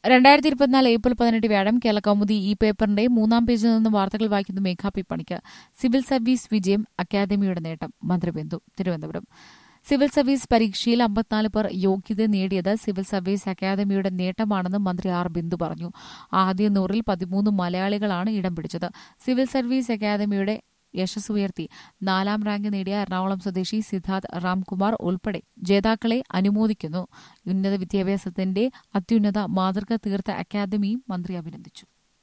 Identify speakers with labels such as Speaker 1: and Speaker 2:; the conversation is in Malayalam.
Speaker 1: രണ്ടായിരത്തി ഇരുപത്തിനാല് ഏപ്രിൽ പതിനെട്ട് വ്യാഴം കേരള കൗമുദി ഈ പേപ്പറിന്റെ മൂന്നാം പേജിൽ നിന്നും വാർത്തകൾ വായിക്കുന്ന മേഘാ പി പണിക്ക് സിവിൽ സർവീസ് വിജയം അക്കാദമിയുടെ നേട്ടം മന്ത്രി ബിന്ദു തിരുവനന്തപുരം സിവിൽ സർവീസ് പരീക്ഷയിൽ അമ്പത്തിനാല് പേർ യോഗ്യത നേടിയത് സിവിൽ സർവീസ് അക്കാദമിയുടെ നേട്ടമാണെന്ന് മന്ത്രി ആർ ബിന്ദു പറഞ്ഞു ആദ്യ നൂറിൽ പതിമൂന്ന് മലയാളികളാണ് ഇടം പിടിച്ചത് സിവിൽ സർവീസ് അക്കാദമിയുടെ യശസ് ഉയർത്തി നാലാം റാങ്ക് നേടിയ എറണാകുളം സ്വദേശി സിദ്ധാർത്ഥ് റാംകുമാർ ഉൾപ്പെടെ ജേതാക്കളെ അനുമോദിക്കുന്നു ഉന്നത വിദ്യാഭ്യാസത്തിന്റെ അത്യുന്നത മാതൃക തീർത്ത അക്കാദമിയും മന്ത്രി അഭിനന്ദിച്ചു